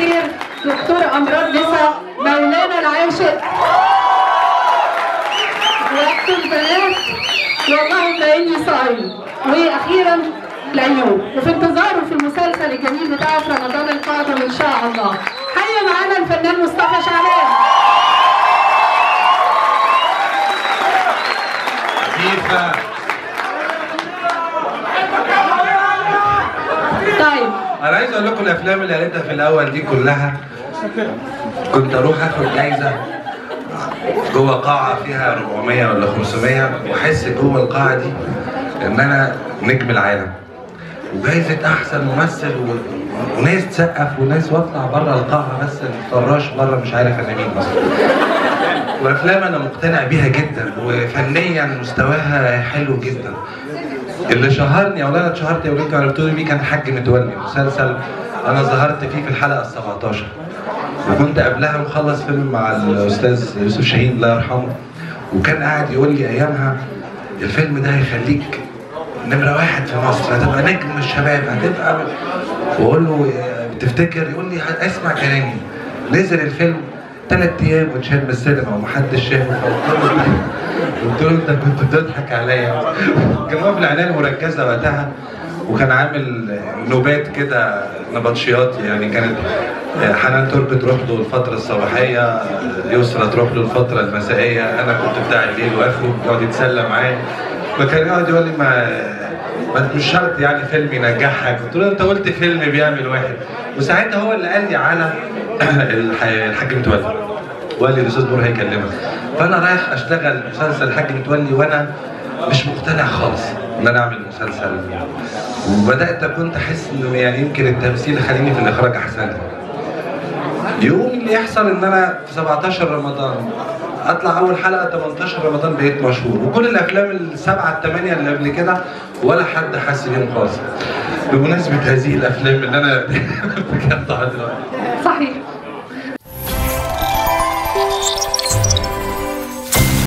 الخير دكتور امراض نساء مولانا العاشق وقت البنات واللهم اني صايم واخيرا الايوب وفي انتظاره في المسلسل الجميل بتاعه في رمضان القادم ان شاء الله حي معانا الفنان مصطفى شعبان خفيفة طيب انا عايز اقول لكم الافلام اللي قريتها في الاول دي كلها كنت اروح اخد جايزه جوه قاعه فيها 400 ولا 500 واحس جوه القاعه دي ان انا نجم العالم وجايزه احسن ممثل و... وناس تسقف وناس واطلع بره القاعه بس الفراش بره مش عارف انا مين اصلا وافلام انا مقتنع بيها جدا وفنيا مستواها حلو جدا اللي شهرني او اللي انا اتشهرت يا ولاد عرفتوني بيه كان حاج متولي مسلسل انا ظهرت فيه في الحلقه ال 17 وكنت قبلها مخلص فيلم مع الاستاذ يوسف شاهين الله يرحمه وكان قاعد يقول لي ايامها الفيلم ده هيخليك نمرة واحد في مصر هتبقى نجم الشباب هتبقى واقول له تفتكر يقول لي اسمع كلامي نزل الفيلم ثلاث ايام واتشال من السينما ومحدش شافه فقلت له قلت له انت كنت بتضحك عليا كان هو في العنايه المركزه وقتها وكان عامل نوبات كده نبطشيات يعني كانت حنان ترك تروح له الفترة الصباحية يسرى تروح له الفترة المسائية أنا كنت بتاع الليل وآخره يقعد يتسلى معايا فكان يقعد يقول لي ما ما مش شرط يعني فيلم ينجحك قلت له انت قلت فيلم بيعمل واحد وساعتها هو اللي قال لي على الح- الحاج متولي وقال لي الاستاذ نور هيكلمك فانا رايح اشتغل مسلسل الحاج متولي وانا مش مقتنع خالص ان انا اعمل مسلسل وبدات كنت احس ان يعني يمكن التمثيل خليني في الاخراج احسن لي يوم اللي يحصل ان انا في 17 رمضان اطلع اول حلقه 18 رمضان بقيت مشهور وكل الافلام السبعه الثمانيه اللي قبل كده ولا حد حس بيهم خالص بمناسبه هذه الافلام اللي انا بجد دلوقتي صحيح